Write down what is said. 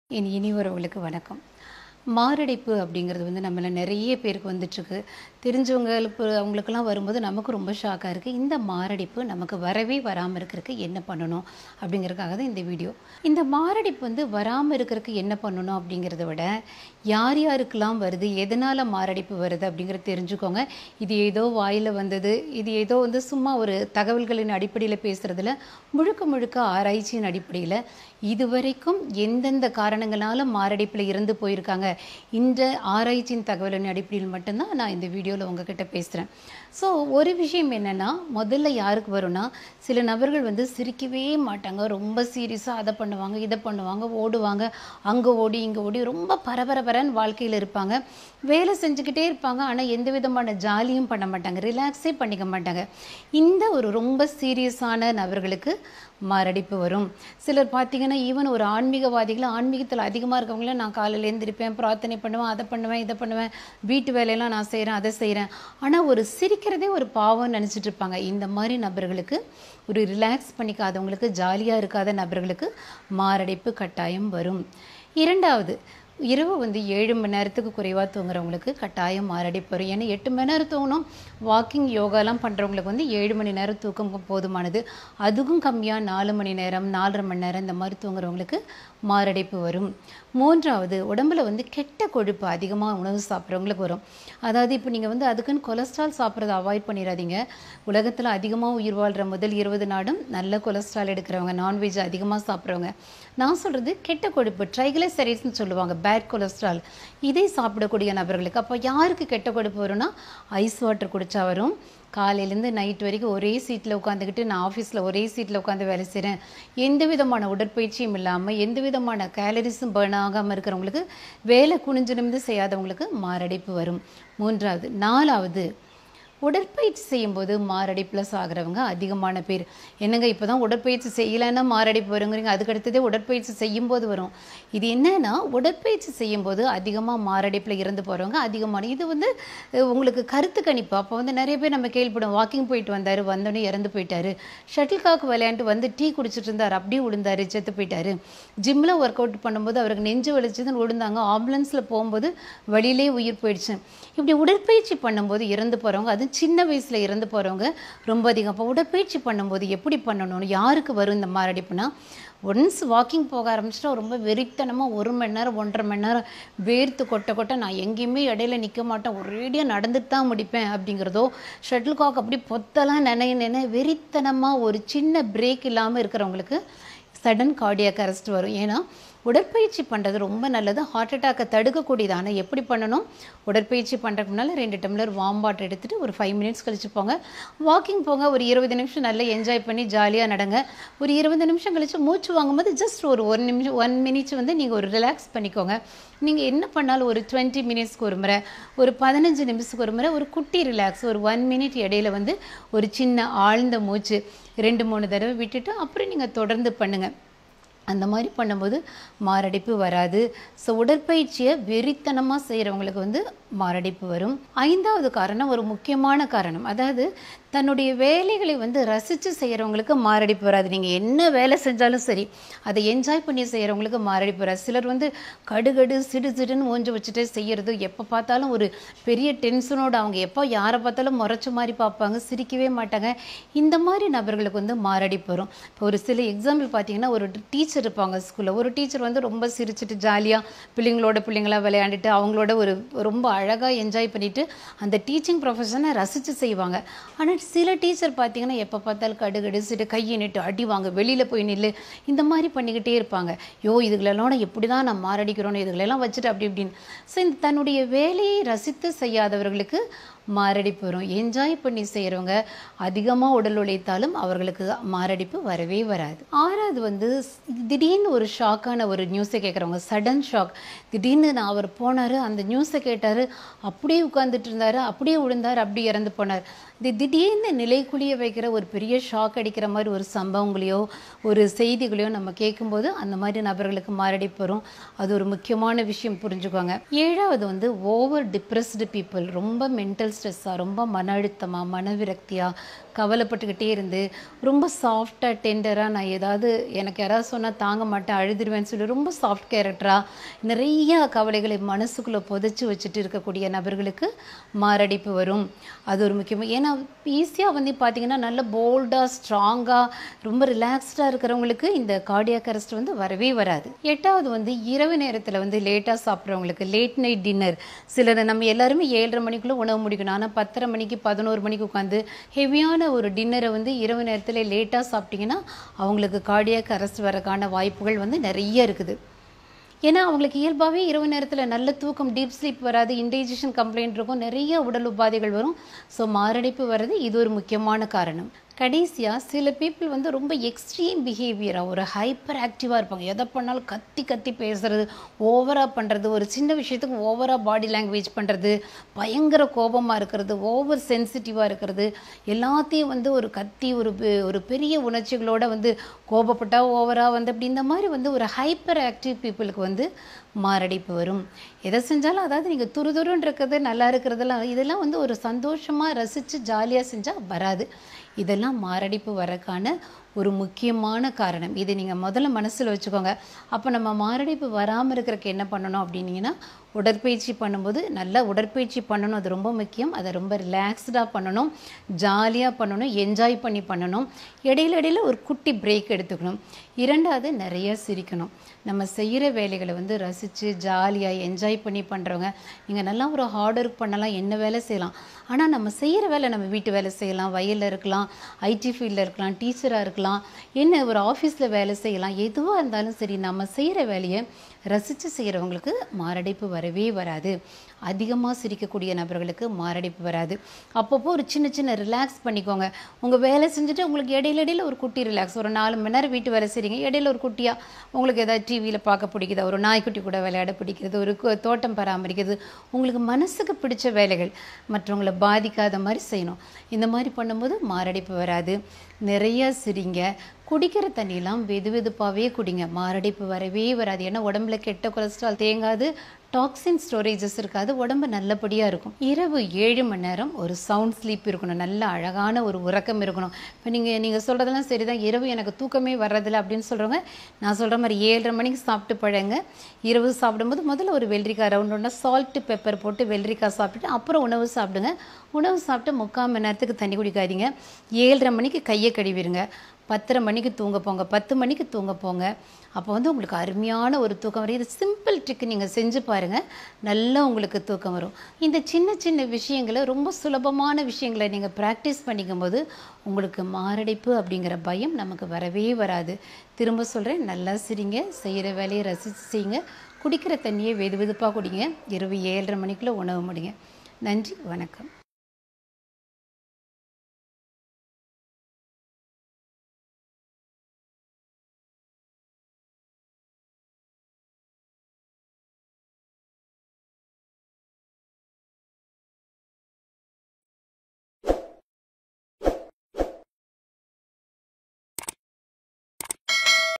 என் இனிவரவுகளுக்கு வணக்கம் மாரடைப்பு அப்படிங்கிறது வந்து நம்மள நிறைய பேருக்கு வந்துட்டுருக்கு தெரிஞ்சவங்களுக்கு அவங்களுக்கெல்லாம் வரும்போது நமக்கு ரொம்ப ஷாக்காக இருக்குது இந்த மாரடைப்பு நமக்கு வரவே வராமல் இருக்கிறதுக்கு என்ன பண்ணணும் அப்படிங்கிறதுக்காக தான் இந்த வீடியோ இந்த மாரடைப்பு வந்து வராமல் இருக்கிறதுக்கு என்ன பண்ணணும் அப்படிங்கிறத விட யார் யாருக்கெல்லாம் வருது எதனால் மாரடைப்பு வருது அப்படிங்கிறத தெரிஞ்சுக்கோங்க இது ஏதோ வாயில் வந்தது இது ஏதோ வந்து சும்மா ஒரு தகவல்களின் அடிப்படையில் பேசுகிறதுல முழுக்க முழுக்க ஆராய்ச்சியின் அடிப்படையில் இதுவரைக்கும் எந்தெந்த காரணங்களால மாரடைப்பில் இறந்து போயிருக்காங்க இந்த ஆராய்ச்சியின் தகவலின் அடிப்படையில் மட்டும்தான் நான் இந்த வீடியோவில் உங்ககிட்ட பேசுகிறேன் ஸோ ஒரு விஷயம் என்னென்னா முதல்ல யாருக்கு வரும்னா சில நபர்கள் வந்து சிரிக்கவே மாட்டாங்க ரொம்ப சீரியஸாக அதை பண்ணுவாங்க இதை பண்ணுவாங்க ஓடுவாங்க அங்கே ஓடி இங்கே ஓடி ரொம்ப பரபரபரன்னு வாழ்க்கையில் இருப்பாங்க வேலை செஞ்சுக்கிட்டே இருப்பாங்க ஆனால் எந்த விதமான ஜாலியும் பண்ண மாட்டாங்க ரிலாக்ஸே பண்ணிக்க மாட்டாங்க இந்த ஒரு ரொம்ப சீரியஸான நபர்களுக்கு மாரடைப்பு வரும் சிலர் பார்த்தீங்கன்னா ஈவன் ஒரு ஆன்மீகவாதிகள் ஆன்மீகத்தில் அதிகமாக இருக்கவங்கள நான் காலையில் எழுந்திருப்பேன் பிரார்த்தனை பண்ணுவேன் அதை பண்ணுவேன் இதை பண்ணுவேன் வீட்டு வேலையெல்லாம் நான் செய்கிறேன் அதை செய்கிறேன் ஆனால் ஒரு சிரிக்கிறதே ஒரு பாவம்னு நினச்சிட்டு இருப்பாங்க இந்த மாதிரி நபர்களுக்கு ஒரு ரிலாக்ஸ் பண்ணிக்காதவங்களுக்கு ஜாலியாக இருக்காத நபர்களுக்கு மாரடைப்பு கட்டாயம் வரும் இரண்டாவது இரவு வந்து ஏழு மணி நேரத்துக்கு குறைவாக தூங்குறவங்களுக்கு கட்டாயம் மாரடைப்பு வரும் ஏன்னா எட்டு மணி நேரம் தூங்கணும் வாக்கிங் யோகாலாம் பண்ணுறவங்களுக்கு வந்து ஏழு மணி நேரம் தூக்கம் போதுமானது அதுவும் கம்மியாக நாலு மணி நேரம் நாலரை மணி நேரம் இந்த மாதிரி தூங்குறவங்களுக்கு மாரடைப்பு வரும் மூன்றாவது உடம்புல வந்து கெட்ட கொழுப்பு அதிகமாக உணவு சாப்பிட்றவங்களுக்கு வரும் அதாவது இப்போ நீங்கள் வந்து அதுக்குன்னு கொலஸ்ட்ரால் சாப்பிட்றத அவாய்ட் பண்ணிடாதீங்க உலகத்தில் அதிகமாக உயிர் வாழ்கிற முதல் இருபது நாடும் நல்ல கொலஸ்ட்ரால் எடுக்கிறவங்க நான்வெஜ் அதிகமாக சாப்பிட்றவங்க நான் சொல்கிறது கெட்ட கொழுப்பு ட்ரைகிளைசரைட்ஸ்னு சொல்லுவாங்க பேட் கொலஸ்ட்ரால் இதை சாப்பிடக்கூடிய நபர்களுக்கு அப்போ யாருக்கு கெட்ட கொழுப்பு வரும்னா ஐஸ் வாட்டர் குடிச்சா வரும் காலையிலேருந்து நைட் வரைக்கும் ஒரே சீட்டில் உட்காந்துக்கிட்டு நான் ஆஃபீஸில் ஒரே சீட்டில் உட்காந்து வேலை செய்கிறேன் எந்த விதமான உடற்பயிற்சியும் இல்லாமல் எந்த விதமான கேலரிஸும் பேர்ன் ஆகாமல் இருக்கிறவங்களுக்கு வேலை குனிஞ்சு நிமிந்து செய்யாதவங்களுக்கு மாரடைப்பு வரும் மூன்றாவது நாலாவது உடற்பயிற்சி செய்யும்போது மாரடைப்பில் சாகிறவங்க அதிகமான பேர் என்னங்க இப்போ தான் உடற்பயிற்சி செய்யலைன்னா மாரடைப்பு வருங்கிறீங்க அதுக்கடுத்ததே உடற்பயிற்சி செய்யும்போது வரும் இது என்னன்னா உடற்பயிற்சி செய்யும்போது அதிகமாக மாரடைப்பில் இறந்து போகிறவங்க அதிகமான இது வந்து அஹ், உங்களுக்கு கருத்து கணிப்பு அப்போ வந்து நிறைய பேர் நம்ம கேள்விப்படும் வாக்கிங் போயிட்டு வந்தார் வந்தோடனே இறந்து போயிட்டாரு ஷட்டில் காக் விளையாண்டு வந்து டீ குடிச்சிட்டு இருந்தார் அப்படியே விழுந்தாரு செத்து போயிட்டாரு ஜிம்மில் ஒர்க் அவுட் பண்ணும்போது அவருக்கு நெஞ்சு வலிச்சதுன்னு விழுந்தாங்க ஆம்புலன்ஸில் போகும்போது வழியிலே உயிர் போயிடுச்சு இப்படி உடற்பயிற்சி பண்ணும்போது இறந்து போகிறவங்க அது சின்ன வயசில் இறந்து போகிறவங்க ரொம்ப அதிகம் அப்போ உடற்பயிற்சி பண்ணும்போது எப்படி பண்ணணும் யாருக்கு வரும் இந்த மாரடைப்புனா ஒன்ஸ் வாக்கிங் போக ஆரம்பிச்சிட்டா ரொம்ப வெறித்தனமாக ஒரு மணி நேரம் ஒன்றரை மணி நேரம் வேர்த்து கொட்ட கொட்ட நான் எங்கேயுமே இடையில நிற்க மாட்டேன் ஒரேடியாக நடந்துட்டு தான் முடிப்பேன் அப்படிங்கிறதோ ஷட்டில் காக் அப்படி பொத்தலாம் நினைய நினை வெறித்தனமாக ஒரு சின்ன பிரேக் இல்லாமல் இருக்கிறவங்களுக்கு சடன் கார்டியாக் அரெஸ்ட் வரும் ஏன்னா உடற்பயிற்சி பண்ணுறது ரொம்ப நல்லது ஹார்ட் அட்டாக்கை தடுக்கக்கூடியது ஆனால் எப்படி பண்ணணும் உடற்பயிற்சி பண்ணுறதுக்கு முன்னால் ரெண்டு டம்ளர் வார்ம் வாட்டர் எடுத்துகிட்டு ஒரு ஃபைவ் மினிட்ஸ் கழிச்சு போங்க வாக்கிங் போங்க ஒரு இருபது நிமிஷம் நல்லா என்ஜாய் பண்ணி ஜாலியாக நடங்க ஒரு இருபது நிமிஷம் கழிச்சு மூச்சு வாங்கும்போது ஜஸ்ட் ஒரு ஒரு நிமிஷம் ஒன் மினிட்ஸ் வந்து நீங்கள் ஒரு ரிலாக்ஸ் பண்ணிக்கோங்க நீங்கள் என்ன பண்ணாலும் ஒரு டுவெண்ட்டி மினிட்ஸ்க்கு ஒரு முறை ஒரு பதினஞ்சு நிமிஷத்துக்கு ஒரு முறை ஒரு குட்டி ரிலாக்ஸ் ஒரு ஒன் மினிட் இடையில வந்து ஒரு சின்ன ஆழ்ந்த மூச்சு ரெண்டு மூணு தடவை விட்டுட்டு அப்புறம் நீங்கள் தொடர்ந்து பண்ணுங்கள் அந்த மாதிரி பண்ணும்போது மாரடைப்பு வராது ஸோ உடற்பயிற்சியை வெறித்தனமாக செய்கிறவங்களுக்கு வந்து மாரடைப்பு வரும் ஐந்தாவது காரணம் ஒரு முக்கியமான காரணம் அதாவது தன்னுடைய வேலைகளை வந்து ரசித்து செய்கிறவங்களுக்கு மாரடைப்பு வராது நீங்கள் என்ன வேலை செஞ்சாலும் சரி அதை என்ஜாய் பண்ணி செய்கிறவங்களுக்கு மாரடைப்பு வராது சிலர் வந்து கடுகடு சிடு சிடுன்னு ஓஞ்சு வச்சுட்டே செய்கிறது எப்போ பார்த்தாலும் ஒரு பெரிய டென்ஷனோட அவங்க எப்போ யாரை பார்த்தாலும் முறைச்ச மாதிரி பார்ப்பாங்க சிரிக்கவே மாட்டாங்க இந்த மாதிரி நபர்களுக்கு வந்து மாரடைப்பு வரும் இப்போ ஒரு சில எக்ஸாம்பிள் பார்த்தீங்கன்னா ஒரு டீச்சர் இருப்பாங்க ஸ்கூலில் ஒரு டீச்சர் வந்து ரொம்ப சிரிச்சிட்டு ஜாலியாக பிள்ளைங்களோட பிள்ளைங்களா விளையாண்டுட்டு அவங்களோட ஒரு ரொம்ப அழகாக என்ஜாய் பண்ணிட்டு அந்த டீச்சிங் ப்ரொஃபஷனை ரசித்து செய்வாங்க ஆனால் சில டீச்சர் பார்த்தீங்கன்னா எப்போ பார்த்தாலும் கடுகடு சிட்டு கையை நிட்டு அடி வாங்க வெளியில் போய் நில்லு இந்த மாதிரி பண்ணிக்கிட்டே இருப்பாங்க யோ இதுகளெல்லாம் எப்படி தான் நான் மாரடிக்கிறோன்னு இதுகளெல்லாம் வச்சுட்டு அப்படி இப்படின்னு ஸோ இந்த தன்னுடைய வேலையை ரசித்து செய்யாதவர்களுக்கு மாரடைப்பு வரும் என்ஜாய் பண்ணி செய்கிறவங்க அதிகமாக உடல் உழைத்தாலும் அவர்களுக்கு மாரடைப்பு வரவே வராது ஆறாவது வந்து திடீர்னு ஒரு ஷாக்கான ஒரு நியூஸை கேட்குறவங்க சடன் ஷாக் திடீர்னு நான் அவர் போனார் அந்த நியூஸை கேட்டார் அப்படியே உட்காந்துட்டு இருந்தார் அப்படியே விழுந்தார் அப்படி இறந்து போனார் இது திடீர்னு நிலைக்குழிய வைக்கிற ஒரு பெரிய ஷாக் அடிக்கிற மாதிரி ஒரு சம்பவங்களையோ ஒரு செய்திகளையோ நம்ம கேட்கும்போது அந்த மாதிரி நபர்களுக்கு மாரடைப்பு வரும் அது ஒரு முக்கியமான விஷயம் புரிஞ்சுக்கோங்க ஏழாவது வந்து ஓவர் டிப்ரெஸ்டு பீப்புள் ரொம்ப மென்டல் ஸ்ட்ரெஸ்ஸாக ரொம்ப மன அழுத்தமாக மனவிரக்தியாக கவலைப்பட்டுக்கிட்டே இருந்து ரொம்ப சாஃப்டாக டெண்டராக நான் ஏதாவது எனக்கு யாராவது சொன்னால் தாங்க மாட்டேன் அழுதுருவேன்னு சொல்லி ரொம்ப சாஃப்ட் கேரக்டராக நிறைய கவலைகளை மனசுக்குள்ளே புதைச்சி வச்சுட்டு இருக்கக்கூடிய நபர்களுக்கு மாரடைப்பு வரும் அது ஒரு முக்கியமாக ஏன்னா ஈஸியாக வந்து பார்த்தீங்கன்னா நல்ல போல்டாக ஸ்ட்ராங்காக ரொம்ப ரிலாக்ஸ்டாக இருக்கிறவங்களுக்கு இந்த கார்டியாக் அரெஸ்ட் வந்து வரவே வராது எட்டாவது வந்து இரவு நேரத்தில் வந்து லேட்டாக சாப்பிட்றவங்களுக்கு லேட் நைட் டின்னர் சிலர் நம்ம எல்லாருமே ஏழரை மணிக்குள்ளே உணவு முடிக்கணும் ஆனால் பத்தரை மணிக்கு பதினோரு மணிக்கு உட்காந்து ஹெவியான ஒரு டின்னரை வந்து இரவு நேரத்தில் லேட்டாக சாப்பிட்டிங்கன்னா அவங்களுக்கு கார்டியாக் அரெஸ்ட் வரக்கான வாய்ப்புகள் வந்து நிறைய இருக்குது ஏன்னா அவங்களுக்கு இயல்பாகவே இரவு நேரத்தில் நல்ல தூக்கம் டீப் ஸ்லீப் வராது இன்டைஜஷன் கம்ப்ளைண்ட் இருக்கும் நிறைய உடல் உபாதைகள் வரும் ஸோ மாரடைப்பு வர்றது இது ஒரு முக்கியமான காரணம் கடைசியாக சில பீப்புள் வந்து ரொம்ப எக்ஸ்ட்ரீம் பிஹேவியராக ஒரு ஹைப்பர் ஆக்டிவாக இருப்பாங்க எதை பண்ணாலும் கத்தி கத்தி பேசுறது ஓவராக பண்ணுறது ஒரு சின்ன விஷயத்துக்கு ஓவராக பாடி லாங்குவேஜ் பண்ணுறது பயங்கர கோபமாக இருக்கிறது ஓவர் சென்சிட்டிவாக இருக்கிறது எல்லாத்தையும் வந்து ஒரு கத்தி ஒரு பெ- ஒரு பெரிய உணர்ச்சிகளோட வந்து கோபப்பட்டா ஓவராக வந்து அப்படி இந்த மாதிரி வந்து ஒரு ஹைப்பர் ஆக்டிவ் பீப்புளுக்கு வந்து மாரடைப்பு வரும் எதை செஞ்சாலும் அதாவது நீங்கள் துருதுருன்னு இருக்கிறது நல்லா இருக்கிறதெல்லாம் இதெல்லாம் வந்து ஒரு சந்தோஷமாக ரசித்து ஜாலியாக செஞ்சால் வராது இதெல்லாம் மாரடைப்பு வரக்கான ஒரு முக்கியமான காரணம் இதை நீங்கள் முதல்ல மனசில் வச்சுக்கோங்க அப்போ நம்ம மாரடைப்பு வராமல் இருக்கிறதுக்கு என்ன பண்ணணும் அப்படின்னீங்கன்னா உடற்பயிற்சி பண்ணும்போது நல்லா உடற்பயிற்சி பண்ணணும் அது ரொம்ப முக்கியம் அதை ரொம்ப ரிலாக்ஸ்டாக பண்ணணும் ஜாலியாக பண்ணணும் என்ஜாய் பண்ணி பண்ணணும் இடையில இடையில ஒரு குட்டி பிரேக் எடுத்துக்கணும் இரண்டாவது நிறைய சிரிக்கணும் நம்ம செய்கிற வேலைகளை வந்து ரசித்து ஜாலியாக என்ஜாய் பண்ணி பண்ணுறவங்க நீங்கள் நல்லா ஒரு ஹார்ட் ஒர்க் பண்ணலாம் என்ன வேலை செய்யலாம் ஆனால் நம்ம செய்கிற வேலை நம்ம வீட்டு வேலை செய்யலாம் வயலில் இருக்கலாம் ஐடி ஃபீல்டில் இருக்கலாம் டீச்சராக இருக்கலாம் என்ன ஒரு ஆஃபீஸில் வேலை செய்யலாம் எதுவாக இருந்தாலும் சரி நம்ம செய்கிற வேலையை ரசித்து செய்கிறவங்களுக்கு மாரடைப்பு வரவே வராது அதிகமாக சிரிக்கக்கூடிய நபர்களுக்கு மாரடைப்பு வராது அப்பப்போ ஒரு சின்ன சின்ன ரிலாக்ஸ் பண்ணிக்கோங்க உங்கள் வேலை செஞ்சுட்டு உங்களுக்கு இடையில இடையில ஒரு குட்டி ரிலாக்ஸ் ஒரு நாலு மணி நேரம் வீட்டு வேலை செய்கிறீங்க இடையில ஒரு குட்டியாக உங்களுக்கு ஏதாவது டிவியில் பார்க்க பிடிக்குதா ஒரு நாய்க்குட்டி கூட விளையாட பிடிக்கிறது ஒரு கு- தோட்டம் பராமரிக்கிறது உங்களுக்கு மனசுக்கு பிடிச்ச வேலைகள் மற்றவங்களை பாதிக்காத மாதிரி செய்யணும் இந்த மாதிரி பண்ணும்போது மாரடைப்பு வராது நிறைய சிரிங்க குடிக்கிற தண்ணியெல்லாம் வெது வெதுப்பாகவே குடிங்க மாரடைப்பு வரவே வராது ஏன்னா உடம்புல கெட்ட கொலஸ்ட்ரால் தேங்காது டாக்ஸின் ஸ்டோரேஜஸ் இருக்காது உடம்பு நல்லபடியாக இருக்கும் இரவு ஏழு மணி நேரம் ஒரு சவுண்ட் ஸ்லீப் இருக்கணும் நல்ல அழகான ஒரு உறக்கம் இருக்கணும் இப்போ நீங்கள் நீங்கள் சொல்கிறதெல்லாம் சரிதான் இரவு எனக்கு தூக்கமே வர்றதில்ல அப்படின்னு சொல்கிறவங்க நான் சொல்கிற மாதிரி ஏழரை மணிக்கு சாப்பிட்டு பழங்க இரவு சாப்பிடும்போது முதல்ல ஒரு வெள்ளரிக்காய் ரவுண்ட் ஒன்றா சால்ட்டு பெப்பர் போட்டு வெள்ளரிக்காய் சாப்பிட்டுட்டு அப்புறம் உணவு சாப்பிடுங்க உணவு சாப்பிட்டு முக்கால் மணி நேரத்துக்கு தண்ணி குடிக்காதீங்க ஏழரை மணிக்கு கையை கழுவிடுங்க பத்தரை மணிக்கு தூங்க போங்க பத்து மணிக்கு தூங்க போங்க அப்போ வந்து உங்களுக்கு அருமையான ஒரு தூக்கம் வரும் இது சிம்பிள் ட்ரிக் நீங்கள் செஞ்சு பாருங்கள் நல்லா உங்களுக்கு தூக்கம் வரும் இந்த சின்ன சின்ன விஷயங்களை ரொம்ப சுலபமான விஷயங்களை நீங்கள் ப்ராக்டிஸ் பண்ணிக்கும்போது உங்களுக்கு மாரடைப்பு அப்படிங்கிற பயம் நமக்கு வரவே வராது திரும்ப சொல்கிறேன் நல்லா சிரிங்க செய்கிற வேலையை ரசித்து செய்யுங்க குடிக்கிற தண்ணியை வெது வெதுப்பாக குடிங்க இரவு ஏழரை மணிக்குள்ளே உணவு முடிங்க நன்றி வணக்கம்